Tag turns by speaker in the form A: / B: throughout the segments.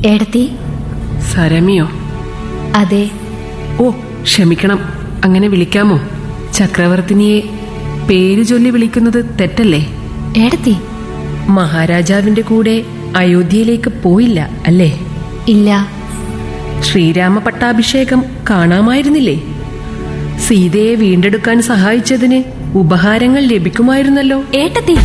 A: ഏടത്തി
B: സരമിയോ
A: അതെ
B: ഓ ക്ഷമിക്കണം അങ്ങനെ വിളിക്കാമോ ചക്രവർത്തിനിയെ പേര് ചൊല്ലി വിളിക്കുന്നത് തെറ്റല്ലേ
A: ഏടത്തി
B: മഹാരാജാവിന്റെ കൂടെ അയോധ്യയിലേക്ക് പോയില്ല അല്ലേ
A: ഇല്ല
B: ശ്രീരാമ പട്ടാഭിഷേകം കാണാമായിരുന്നില്ലേ സീതയെ വീണ്ടെടുക്കാൻ സഹായിച്ചതിന് ഉപഹാരങ്ങൾ ലഭിക്കുമായിരുന്നല്ലോ
A: ഏട്ടത്തി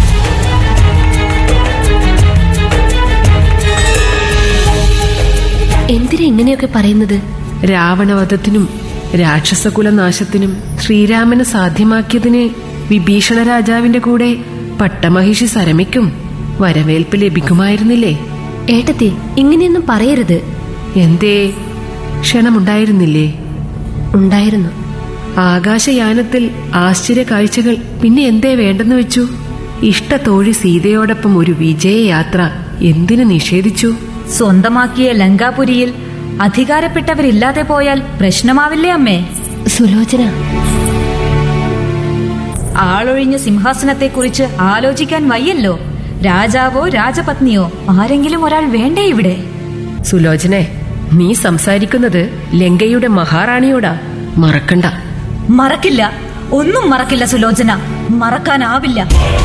A: എന്തിനാ ഇങ്ങനെയൊക്കെ പറയുന്നത്
B: രാവണവധത്തിനും രാക്ഷസകുലനാശത്തിനും ശ്രീരാമന് സാധ്യമാക്കിയതിന് വിഭീഷണ രാജാവിന്റെ കൂടെ പട്ടമഹിഷി സരമിക്കും വരവേൽപ്പ് ലഭിക്കുമായിരുന്നില്ലേ
A: ഏട്ടത്തി ഇങ്ങനെയൊന്നും പറയരുത്
B: എന്തേ ക്ഷണമുണ്ടായിരുന്നില്ലേ
A: ഉണ്ടായിരുന്നു
B: ആകാശയാനത്തിൽ ആശ്ചര്യ കാഴ്ചകൾ പിന്നെ എന്തേ വേണ്ടെന്ന് വെച്ചു ഇഷ്ടത്തോഴി സീതയോടൊപ്പം ഒരു വിജയയാത്ര എന്തിനു നിഷേധിച്ചു
C: സ്വന്തമാക്കിയ ലങ്കാപുരിയിൽ അധികാരപ്പെട്ടവരില്ലാതെ പോയാൽ പ്രശ്നമാവില്ലേ അമ്മേ
A: സുലോചന
C: ആളൊഴിഞ്ഞ സിംഹാസനത്തെക്കുറിച്ച് ആലോചിക്കാൻ വയ്യല്ലോ രാജാവോ രാജപത്നിയോ ആരെങ്കിലും ഒരാൾ വേണ്ടേ ഇവിടെ
B: സുലോചനെ നീ സംസാരിക്കുന്നത് ലങ്കയുടെ മഹാറാണിയോടാ മറക്കണ്ട
C: മറക്കില്ല ഒന്നും മറക്കില്ല സുലോചന മറക്കാനാവില്ല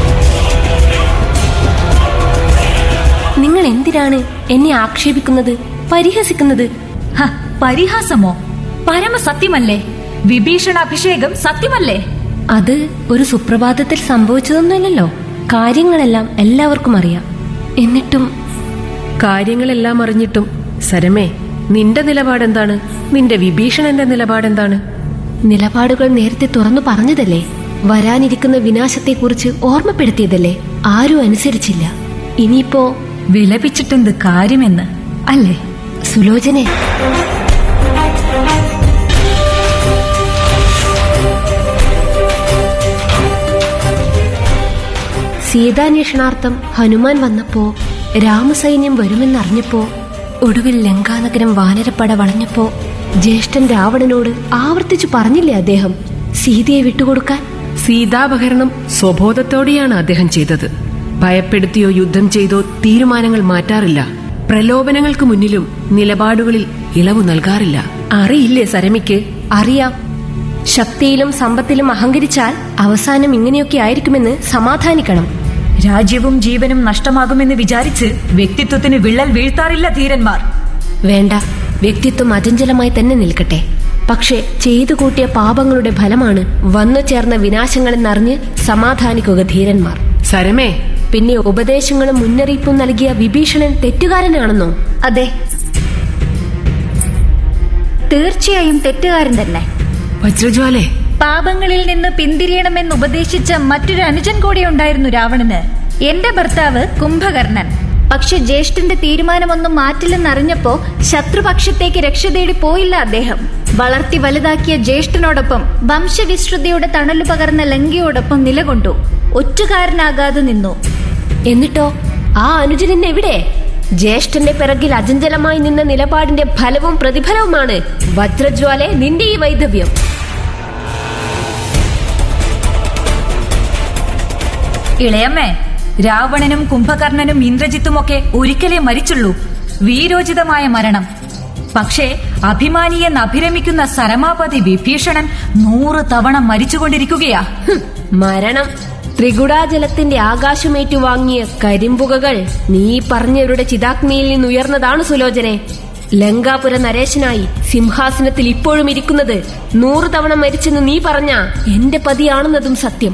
A: നിങ്ങൾ എന്തിനാണ് എന്നെ ആക്ഷേപിക്കുന്നത് പരിഹസിക്കുന്നത്
C: ഹ, പരിഹാസമോ പരമസത്യമല്ലേ വിഭീഷണ അഭിഷേകം സത്യമല്ലേ
A: അത് ഒരു സുപ്രഭാതത്തിൽ സംഭവിച്ചതൊന്നുമല്ലല്ലോ കാര്യങ്ങളെല്ലാം എല്ലാവർക്കും അറിയാം എന്നിട്ടും
B: കാര്യങ്ങളെല്ലാം അറിഞ്ഞിട്ടും സരമേ നിന്റെ നിലപാടെന്താണ് നിന്റെ വിഭീഷണന്റെ നിലപാടെന്താണ്
A: നിലപാടുകൾ നേരത്തെ തുറന്നു പറഞ്ഞതല്ലേ വരാനിരിക്കുന്ന വിനാശത്തെക്കുറിച്ച് ഓർമ്മപ്പെടുത്തിയതല്ലേ ആരും അനുസരിച്ചില്ല ഇനിയിപ്പോ
C: വിലപിച്ചിട്ടെന്ത് കാര്യമെന്ന് അല്ലേ
A: സുലോചനെ സീതാന്വേഷണാർത്ഥം ഹനുമാൻ വന്നപ്പോ രാമസൈന്യം വരുമെന്നറിഞ്ഞപ്പോ ഒടുവിൽ ലങ്കാനഗരം വാനരപ്പട വളഞ്ഞപ്പോ ജ്യേഷ്ഠൻ രാവണനോട് ആവർത്തിച്ചു പറഞ്ഞില്ലേ അദ്ദേഹം സീതയെ വിട്ടുകൊടുക്കാൻ
B: സീതാപഹരണം സ്വബോധത്തോടെയാണ് അദ്ദേഹം ചെയ്തത് ഭയപ്പെടുത്തിയോ യുദ്ധം ചെയ്തോ തീരുമാനങ്ങൾ മാറ്റാറില്ല പ്രലോഭനങ്ങൾക്ക് മുന്നിലും നിലപാടുകളിൽ ഇളവ് നൽകാറില്ല അറിയില്ലേ സരമിക്ക്
A: അറിയാം ശക്തിയിലും സമ്പത്തിലും അഹങ്കരിച്ചാൽ അവസാനം ഇങ്ങനെയൊക്കെ ആയിരിക്കുമെന്ന് സമാധാനിക്കണം
C: രാജ്യവും ജീവനും നഷ്ടമാകുമെന്ന് വിചാരിച്ച് വ്യക്തിത്വത്തിന് വിള്ളൽ വീഴ്ത്താറില്ല ധീരന്മാർ
A: വേണ്ട വ്യക്തിത്വം അചഞ്ചലമായി തന്നെ നിൽക്കട്ടെ പക്ഷെ ചെയ്തു കൂട്ടിയ പാപങ്ങളുടെ ഫലമാണ് വന്നു ചേർന്ന വിനാശങ്ങളെന്നറിഞ്ഞ് സമാധാനിക്കുക ധീരന്മാർ
B: സരമേ
A: പിന്നെ ഉപദേശങ്ങളും മുന്നറിയിപ്പും നൽകിയ വിഭീഷണൻ തെറ്റുകാരനാണെന്നോ
D: അതെ തീർച്ചയായും തെറ്റുകാരൻ തന്നെ
B: വജ്രജ്വാലേ
D: പാപങ്ങളിൽ നിന്ന് പിന്തിരിയണമെന്ന് ഉപദേശിച്ച മറ്റൊരു അനുജൻ കൂടി ഉണ്ടായിരുന്നു രാവണന് എന്റെ ഭർത്താവ് കുംഭകർണൻ പക്ഷെ ജ്യേഷ്ഠന്റെ തീരുമാനമൊന്നും മാറ്റില്ലെന്നറിഞ്ഞപ്പോ ശത്രുപക്ഷത്തേക്ക് രക്ഷ തേടി പോയില്ല അദ്ദേഹം വളർത്തി വലുതാക്കിയ ജ്യേഷ്ഠനോടൊപ്പം വംശവിശ്രുതിയുടെ തണലു പകർന്ന ലങ്കയോടൊപ്പം നിലകൊണ്ടു ഒറ്റുകാരനാകാതെ നിന്നു
A: എന്നിട്ടോ ആ അനുജനൻ എവിടെ ജ്യേഷ്ഠന്റെ പിറകിൽ അചഞ്ചലമായി നിന്ന നിലപാടിന്റെ ഫലവും പ്രതിഫലവുമാണ് വജ്രജ്വാലെ നിന്റെ ഈ വൈധവ്യം
C: ഇളയമ്മേ രാവണനും കുംഭകർണനും ഇന്ദ്രജിത്തുമൊക്കെ ഒരിക്കലേ മരിച്ചുള്ളൂ വീരോചിതമായ മരണം പക്ഷേ അഭിമാനിയെന്ന് അഭിരമിക്കുന്ന സരമാപതി വിഭീഷണൻ നൂറ് തവണ മരിച്ചുകൊണ്ടിരിക്കുകയാ
A: ഹും, മരണം ത്രികുടാജലത്തിന്റെ ആകാശമേറ്റു വാങ്ങിയ കരിമ്പുകകൾ നീ പറഞ്ഞവരുടെ ചിതാഗ്നിയിൽ നിന്നുയർന്നതാണ് സുലോചനെ ലങ്കാപുര നരേശനായി സിംഹാസനത്തിൽ ഇപ്പോഴും ഇരിക്കുന്നത് നൂറ് തവണ മരിച്ചെന്ന് നീ പറഞ്ഞ എന്റെ പതിയാണെന്നതും സത്യം